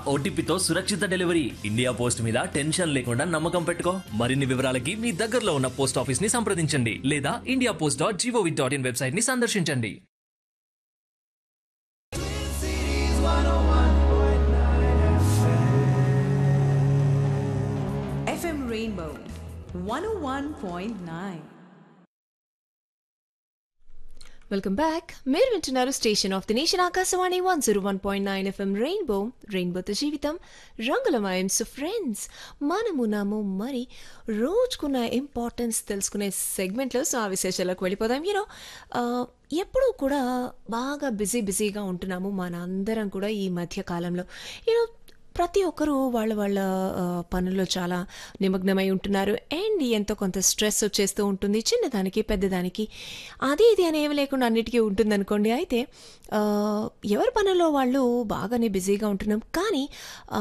ఓటీపీతో సురక్షిత delivery India Post మీద tension లేకుండా నమ్మకం పెట్టుకో మరిన్ని వివరాలకి మీ దగ్గరలో ఉన్న పోస్ట్ ఆఫీస్ ని సంప్రదించండి లేదా India Post dot GOV dot in website ని సందర్శించండి FM Rainbow 101.9. వెల్కమ్ బ్యాక్ మీరు వింటున్నారు station of the nation Akashvani one zero one point nine FM Rainbow రెయిన్బోతో జీవితం రంగులమయం సో ఫ్రెండ్స్ మనము నాము మరి రోజుకున్న ఇంపార్టెన్స్ తెలుసుకునే సెగ్మెంట్లో సో ఆ విశేషాలకు వెళ్ళిపోదాం యూనో ఎప్పుడూ కూడా బాగా బిజీ బిజీగా ఉంటున్నాము మన అందరం కూడా ఈ మధ్య కాలంలో యూనో ప్రతి ఒక్కరూ వాళ్ళ వాళ్ళ ఆ, పనుల్లో చాలా నిమగ్నమై ఉంటున్నారు అండ్ ఎంతో కొంత స్ట్రెస్ వచ్చేస్తూ ఉంటుంది చిన్నదానికి పెద్దదానికి అది ఇది అని ఏమి లేకుండా అన్నిటికీ ఉంటుందనుకోండి అయితే ఆ, ఎవరి పనుల్లో వాళ్ళు బాగానే బిజీగా ఉంటున్నాం కానీ ఆ,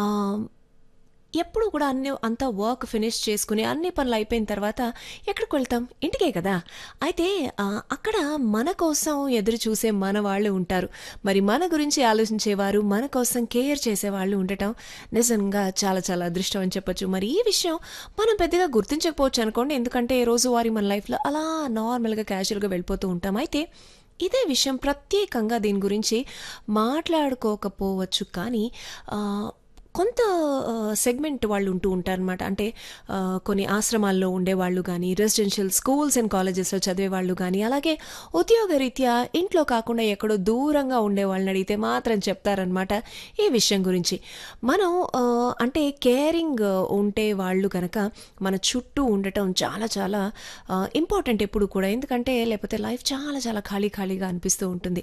ఎప్పుడు కూడా అన్ని అంతా వర్క్ ఫినిష్ చేసుకుని అన్ని పనులు అయిపోయిన తర్వాత ఎక్కడికి వెళ్తాం ఇంటికే కదా అయితే ఆ, అక్కడ మన కోసం ఎదురు చూసే మన వాళ్ళు ఉంటారు మరి మన గురించి ఆలోచించేవారు మన కోసం కేర్ చేసేవాళ్ళు ఉండటం నిజంగా చాలా చాలా అదృష్టం అని చెప్పొచ్చు మరి ఈ విషయం మనం పెద్దగా గుర్తించకపోవచ్చు అనుకోండి ఎందుకంటే రోజువారీ మన లైఫ్లో అలా నార్మల్గా క్యాజువల్గా వెళ్ళిపోతూ ఉంటాం అయితే ఇదే విషయం ప్రత్యేకంగా దీని గురించి మాట్లాడుకోకపోవచ్చు కానీ ఆ, కొంత సెగ్మెంట్ వాళ్ళు ఉంటూ ఉంటారనమాట అంటే ఆ, కొన్ని ఆశ్రమాల్లో ఉండేవాళ్ళు కానీ రెసిడెన్షియల్ స్కూల్స్ అండ్ కాలేజెస్లో చదివే వాళ్ళు కానీ అలాగే ఉద్యోగరీత్యా ఇంట్లో కాకుండా ఎక్కడో దూరంగా ఉండే వాళ్ళని అడిగితే మాత్రం చెప్తారనమాట ఈ విషయం గురించి మనం ఆ, అంటే కేరింగ్ ఉంటే వాళ్ళు కనుక మన చుట్టూ ఉండటం చాలా చాలా ఇంపార్టెంట్ ఎప్పుడు కూడా ఎందుకంటే లేకపోతే లైఫ్ చాలా చాలా ఖాళీ ఖాళీగా అనిపిస్తూ ఉంటుంది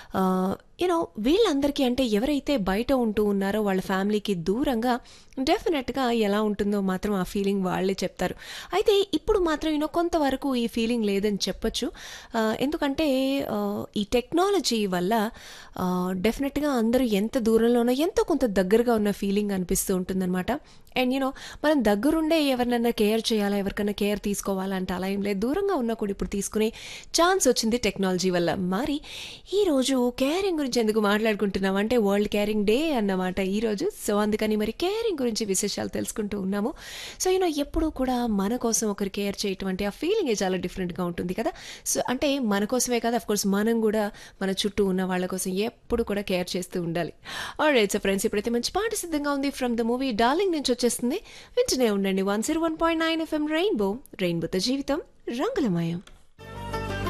యూనో వీళ్ళందరికీ అంటే ఎవరైతే బయట ఉంటూ ఉన్నారో వాళ్ళ ఫ్యామిలీకి దూరంగా డెఫినెట్గా ఎలా ఉంటుందో మాత్రం ఆ ఫీలింగ్ వాళ్ళే చెప్తారు అయితే ఇప్పుడు మాత్రం యూనో కొంతవరకు ఈ ఫీలింగ్ లేదని చెప్పొచ్చు ఆ, ఎందుకంటే ఆ, ఈ టెక్నాలజీ వల్ల డెఫినెట్గా అందరూ ఎంత దూరంలోనో ఎంతో కొంత దగ్గరగా ఉన్న ఫీలింగ్ అనిపిస్తూ ఉంటుందన్నమాట అండ్ యూనో మనం దగ్గరుండే ఎవరినైనా కేర్ చేయాలా ఎవరికైనా కేర్ తీసుకోవాలా అంటే అలా ఏం లేదు దూరంగా ఉన్నా కూడా ఇప్పుడు తీసుకునే ఛాన్స్ వచ్చింది టెక్నాలజీ వల్ల మరి ఈరోజు కేరింగ్ గురించి ఎందుకు మాట్లాడుకుంటున్నాం అంటే వరల్డ్ కేరింగ్ డే అన్నమాట ఈరోజు సో అందుకని మరి కేరింగ్ గురించి విశేషాలు తెలుసుకుంటూ ఉన్నాము సో యూనో ఎప్పుడూ కూడా మన కోసం ఒకరు కేర్ చేయటం అంటే ఆ ఫీలింగే చాలా డిఫరెంట్గా ఉంటుంది కదా సో అంటే మన కోసమే కదా అఫ్ కోర్స్ మనం కూడా మన చుట్టూ ఉన్న వాళ్ళ కోసం ఎప్పుడు కూడా కేర్ చేస్తూ ఉండాలి రైట్ సో ఫ్రెండ్స్ ఇప్పుడైతే మంచి పాట సిద్ధంగా ఉంది ఫ్రమ్ ద మూవీ డార్లింగ్ నుంచి వచ్చేస్తుంది వింటూనే ఉండండి one zero one point nine FM Rainbow రెయిన్బోతో జీవితం రంగులమయం